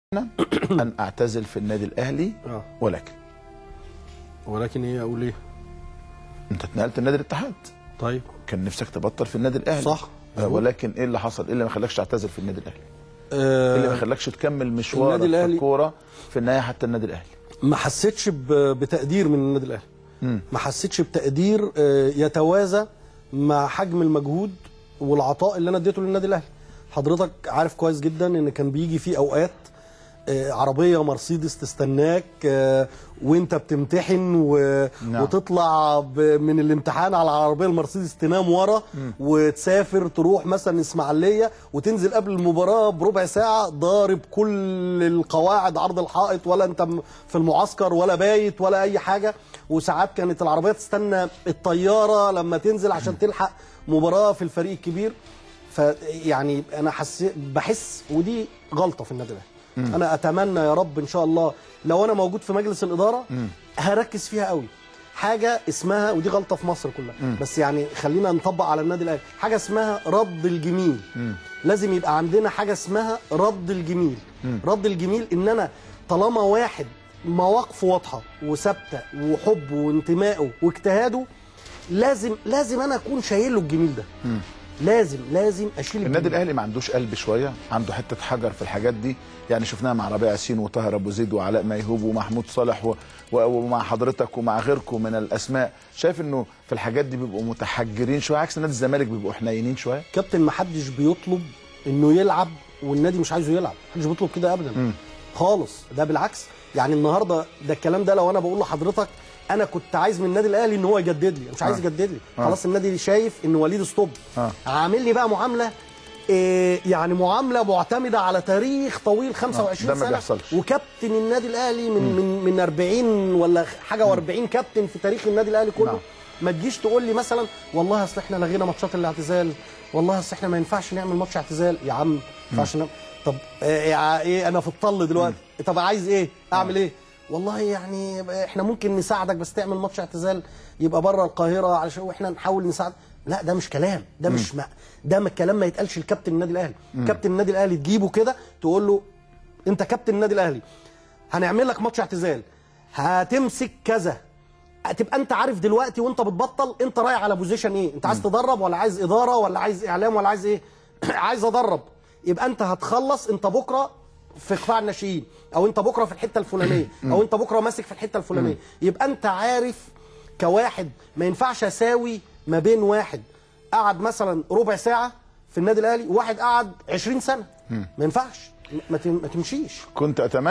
ان اعتزل في النادي الاهلي اه ولكن ولكن ايه اقول ايه انت اتنقلت النادي الاتحاد طيب كان نفسك تبطل في النادي الاهلي صح. آه، ولكن ايه اللي حصل؟ ايه اللي ما خلاكش تعتزل في النادي الاهلي؟ ايه اللي ما آه خلاكش تكمل مشوارك النادي في الأهلي- الكوره في النهايه حتى النادي الاهلي؟ ما حسيتش ب- بتقدير من النادي الاهلي ما حسيتش بتقدير آه، يتوازى مع حجم المجهود والعطاء اللي انا اديته للنادي الاهلي حضرتك عارف كويس جدا ان كان بيجي في اوقات آه، عربيه مرسيدس تستناك آه، وانت بتمتحن و... نعم. وتطلع ب... من الامتحان على العربيه المرسيدس تنام ورا وتسافر تروح مثلا اسماعيليه وتنزل قبل المباراه بربع ساعه ضارب كل القواعد عرض الحائط ولا انت م- في المعسكر ولا بايت ولا اي حاجه وساعات كانت العربيه تستنى الطياره لما تنزل عشان تلحق مباراه في الفريق الكبير فيعني انا حسيت بحس ودي غلطه في النادي الاهلي انا اتمنى يا رب ان شاء الله لو انا موجود في مجلس الاداره هركز فيها قوي حاجه اسمها ودي غلطه في مصر كلها بس يعني خلينا نطبق على النادي الاهلي حاجه اسمها رد الجميل لازم يبقى عندنا حاجه اسمها رد الجميل رد الجميل ان انا طالما واحد مواقفه واضحه وثابته وحبه وانتمائه واجتهاده لازم لازم انا اكون شايل له الجميل ده لازم لازم اشيل النادي الجميل. الاهلي ما عندوش قلب شويه عنده حته حجر في الحاجات دي يعني شفناها مع ربيع ياسين وطاهر ابو زيد وعلاء ميهوب ومحمود صالح و... و... ومع حضرتك ومع غيركم من الاسماء شايف انه في الحاجات دي بيبقوا متحجرين شويه عكس نادي الزمالك بيبقوا حنينين شويه كابتن محدش بيطلب انه يلعب والنادي مش عايزه يلعب محدش بيطلب كده ابدا خالص ده بالعكس يعني النهارده ده الكلام ده لو انا بقول لحضرتك انا كنت عايز من النادي الاهلي ان هو يجدد لي مش عايز آه. يجدد لي آه. خلاص النادي شايف ان وليد ستوب آه. عامل لي بقى معامله إيه يعني معامله معتمده على تاريخ طويل 25 ده ما سنه بيحصلش. وكابتن النادي الاهلي من من من 40 ولا حاجه و40 كابتن في تاريخ النادي الاهلي كله نعم. ما تجيش تقول لي مثلا والله اصل احنا لغينا ماتشات الاعتزال والله اصل احنا ما ينفعش نعمل ماتش اعتزال يا عم ما ينفعش نعمل طب آه، يا ايه انا في الطل دلوقتي طب عايز ايه اعمل ايه والله يعني احنا ممكن نساعدك بس تعمل ماتش اعتزال يبقى بره القاهره علشان واحنا نحاول نساعد لا ده مش كلام ده مش ما ده ما الكلام ما يتقالش لكابتن النادي الاهلي كابتن النادي الاهلي تجيبه كده تقول له انت كابتن النادي الاهلي هنعمل لك ماتش اعتزال هتمسك كذا تبقى انت عارف دلوقتي وانت بتبطل انت رايح على بوزيشن ايه انت عايز تدرب ولا عايز اداره ولا عايز اعلام ولا عايز ايه عايز ادرب يبقى انت هتخلص انت بكره في قطاع الناشئين او انت بكره في الحته الفلانيه او انت بكره ماسك في الحته الفلانيه يبقى انت عارف كواحد ما ينفعش اساوي ما بين واحد قعد مثلا ربع ساعه في النادي الاهلي وواحد قعد 20 سنه ما ينفعش ما تم- ما تمشيش كنت اتمنى